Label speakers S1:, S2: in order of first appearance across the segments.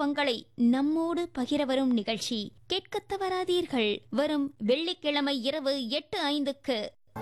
S1: அனுபவங்களை நம்மோடு பகிர வரும் நிகழ்ச்சி கேட்கத் தவறாதீர்கள் வரும் வெள்ளிக்கிழமை இரவு எட்டு ஐந்துக்கு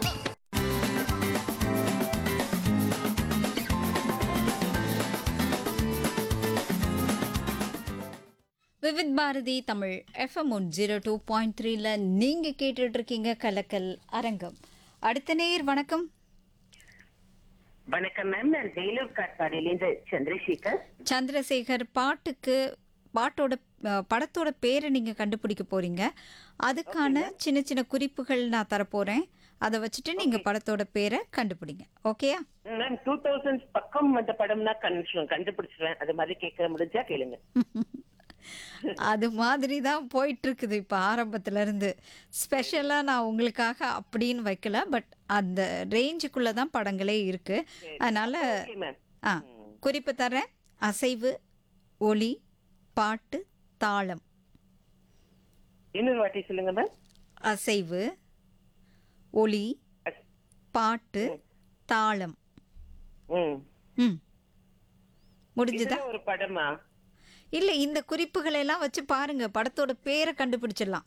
S2: Vividh Bharati Tamil FM one zero two point த்ரீல நீங்கள் கேட்டுட்டு இருக்கீங்க கலக்கல் அரங்கம் அடுத்த நேயர் வணக்கம்
S3: வணக்கம் மேம் நான் வேலூர் காட்பாடியிலேருந்து சந்திரசேகர்
S2: சந்திரசேகர் பாட்டுக்கு பாட்டோட அஹ், படத்தோட பேரை நீங்கள் கண்டுபிடிக்க போறீங்க அதுக்கான சின்ன சின்ன குறிப்புகள் நான் தரப்போகிறேன் அதை வச்சுட்டு நீங்கள் படத்தோட பேரை கண்டுபிடிங்க ஓகேயா
S3: மேம் டூ தௌசண்ட் பக்கம் வந்த படம்னா கண்டு கண்டுபிடிச்சிருவேன் அது மாதிரி கேட்க முடிஞ்சா கேளுங்க
S2: அது மாதிரி தான் போயிட்டு இருக்குது இப்போ ஆரம்பத்துல இருந்து ஸ்பெஷலாக நான் உங்களுக்காக அப்படின்னு வைக்கல பட் அந்த ரேஞ்சுக்குள்ள தான் படங்களே இருக்கு அதனால
S3: ஓகே மேம்
S2: ஆ குறிப்பு தரேன் அசைவு ஒலி பாட்டு தாளம்
S3: இன்னொரு வாட்டி சொல்லுங்க மேம்
S2: அசைவு ஒலி பாட்டு தாளம்
S3: ம்
S2: ம் முடிஞ்சுதா
S3: இதுல ஒரு படமா
S2: இல்லை இந்த குறிப்புகளை எல்லாம் வச்சு பாருங்க படத்தோட பேரை கண்டுபிடிச்சிடலாம்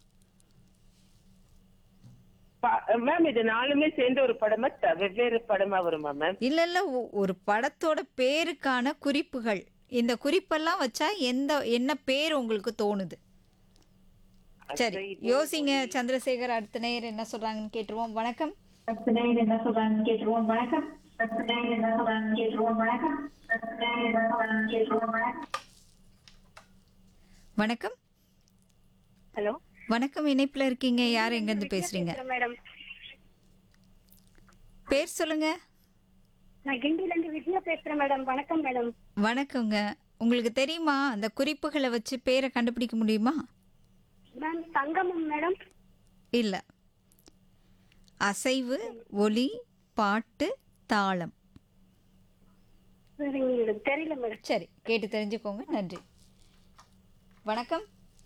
S3: மேம் இது நாலுமே சேர்ந்து ஒரு படமா த- வெவ்வேறு படமா வருமா மேம்
S2: இல்ல இல்ல ஒ- ஒரு படத்தோட பேருக்கான குறிப்புகள் இந்த குறிப்பெல்லாம் வச்சா எந்த என்ன பேர் உங்களுக்கு தோணுது சரி யோசிங்க சந்திரசேகர் அடுத்த நேயர் என்ன சொல்றாங்கன்னு கேட்டுருவோம் வணக்கம்
S4: என்ன சொல்றாங்கன்னு கேட்டுருவோம் வணக்கம் என்ன சொல்றாங்கன்னு கேட்டுருவோம் வணக்கம் என்ன சொல்றாங்கன்னு கேட்டுருவோம் வணக்கம்
S2: வணக்கம்
S5: ஹலோ
S2: வணக்கம் இணைப்புல இருக்கீங்க யார் எங்க இருந்து பேசுறீங்க
S5: மேடம்
S2: பேர் சொல்லுங்க
S5: நான் கிண்டில இருந்து விஜயா பேசுறேன் மேடம் வணக்கம் மேடம்
S2: வணக்கங்க உங்களுக்கு தெரியுமா அந்த குறிப்புகளை வச்சு பேரை கண்டுபிடிக்க முடியுமா
S5: மேம் சங்கமம் மேடம்
S2: இல்ல அசைவு ஒலி பாட்டு தாளம்
S5: சரிங்க மேடம் தெரியல மேடம்
S2: சரி கேட்டு தெரிஞ்சுக்கோங்க நன்றி வணக்கம்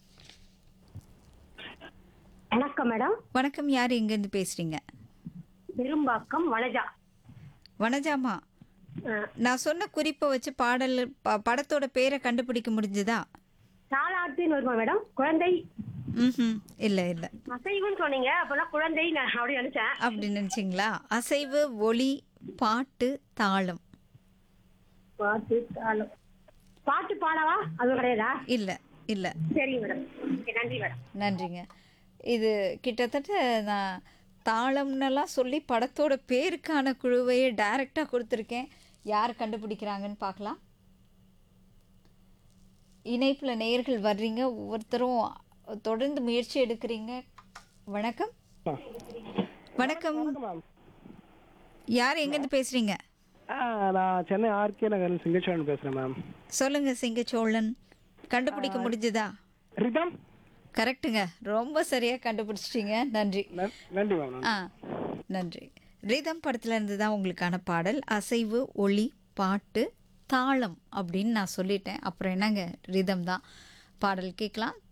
S5: வணக்கம் மேடம்
S2: வணக்கம் யார் எங்கேருந்து பேசுறீங்க
S5: பெரும்பாக்கம் வனஜா
S2: வனஜாமா நான் சொன்ன குறிப்பை வச்சு பாடல் ப- படத்தோட பேரை கண்டுபிடிக்க முடிஞ்சுதா
S5: தாளாட்டுன்னு வருமா மேடம் குழந்தை
S2: ம் இல்லை இல்லை
S5: அசைவுன்னு சொன்னீங்க அப்பதான் குழந்தை நான் அப்படி நினைச்சேன்
S2: அப்படி நினச்சிங்களா அசைவு ஒலி பாட்டு தாளம்
S5: பாட்டு தாளம் பாட்டு பாடவா அது கிடையாதா
S2: இல்லை இல்லை
S5: சரிங்க மேடம் ஓகே, நன்றி மேடம்
S2: நன்றிங்க இது கிட்டத்தட்ட நான் தாளம்னெல்லாம் சொல்லி படத்தோட பேருக்கான குழுவையே டைரெக்டாக கொடுத்துருக்கேன் யார் கண்டுபிடிக்கிறாங்கன்னு பார்க்கலாம் இணைப்பில் நேயர்கள் வர்றீங்க ஒவ்வொருத்தரும் தொடர்ந்து முயற்சி எடுக்கிறீங்க வணக்கம் வணக்கம் யார் எங்கேருந்து பேசுகிறீங்க
S6: ஆ நான் சென்னை ஆர்கே நகர் சிங்கச்சோழன் பேசுகிறேன் மேம்
S2: சொல்லுங்க சிங்கச்சோழன் கண்டுபிடிக்க முடிஞ்சுதா
S6: ரிதம்
S2: கரெக்ட்டுங்க ரொம்ப சரியாக கண்டுபிடிச்சிட்டீங்க நன்றி
S6: நன்- நன்றி மேம்
S2: ஆ நன்றி ரிதம் படத்துல இருந்து தான் உங்களுக்கான பாடல் அசைவு ஒளி பாட்டு தாளம் அப்படின்னு நான் சொல்லிட்டேன் அப்புறம் என்னங்க ரிதம் தான் பாடல் கேட்கலாம்